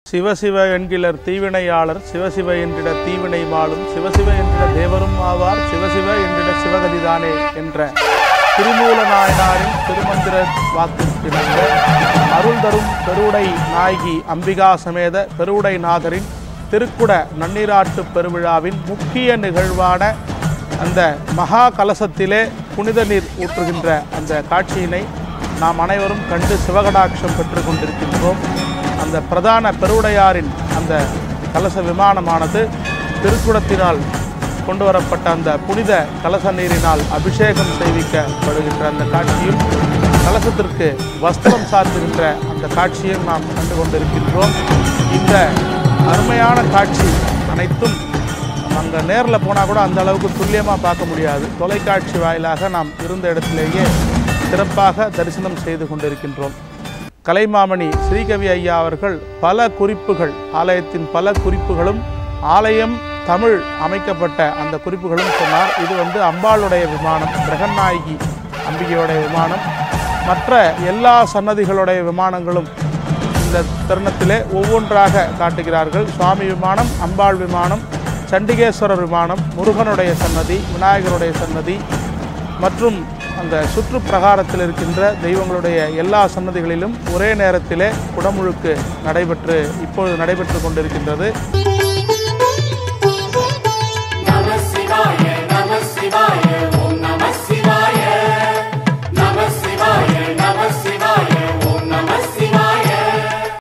சிவசிவ என்கிலர் தீவினையாளர் சிவசிவ என்றிட தீவினை மாளும் சிவசிவ என்றிட தேவரும் ஆவார் சிவசிவ என்றிட சிவகதிதானே என்ற திருமூல நாயனாரின் திருமந்திர வாக்கிற்கிணங்க அருள் தரும் பெருவுடை நாயகி அம்பிகா சமேத பெருவுடை நாதரின் திருக்குட நன்னீராட்டு பெருவிழாவின் முக்கிய நிகழ்வான அந்த மகா கலசத்திலே புனித நீர் ஊற்றுகின்ற அந்த காட்சியினை நாம் அனைவரும் கண்டு சிவகடாட்சம் பெற்று கொண்டிருக்கின்றோம் அந்த பிரதான பெருவுடையாரின் அந்த கலச விமானமானது திருக்குடத்தினால் கொண்டு வரப்பட்ட அந்த புனித கலச நீரினால் அபிஷேகம் செய்விக்கப்படுகின்ற அந்த காட்சியும் கலசத்திற்கு வஸ்திரம் சாத்துகின்ற அந்த காட்சியும் நாம் கண்டு கொண்டிருக்கின்றோம் இந்த அருமையான காட்சி அனைத்தும் அங்கே நேரில் போனால் கூட அந்த அளவுக்கு துல்லியமாக பார்க்க முடியாது தொலைக்காட்சி வாயிலாக நாம் இருந்த இடத்திலேயே சிறப்பாக தரிசனம் செய்து கொண்டிருக்கின்றோம் கலைமாமணி ஸ்ரீகவி ஐயா அவர்கள் பல குறிப்புகள் ஆலயத்தின் பல குறிப்புகளும் ஆலயம் தமிழ் அமைக்கப்பட்ட அந்த குறிப்புகளும் சொன்னார் இது வந்து அம்பாளுடைய விமானம் பிரகநாயகி அம்பிகையுடைய விமானம் மற்ற எல்லா சன்னதிகளுடைய விமானங்களும் இந்த தருணத்திலே ஒவ்வொன்றாக காட்டுகிறார்கள் சுவாமி விமானம் அம்பாள் விமானம் சண்டிகேஸ்வரர் விமானம் முருகனுடைய சன்னதி விநாயகருடைய சன்னதி மற்றும் அந்த சுற்று பிரகாரத்தில் இருக்கின்ற தெய்வங்களுடைய எல்லா சன்னதிகளிலும் ஒரே நேரத்திலே குடமுழுக்கு நடைபெற்று இப்பொழுது நடைபெற்று கொண்டிருக்கின்றது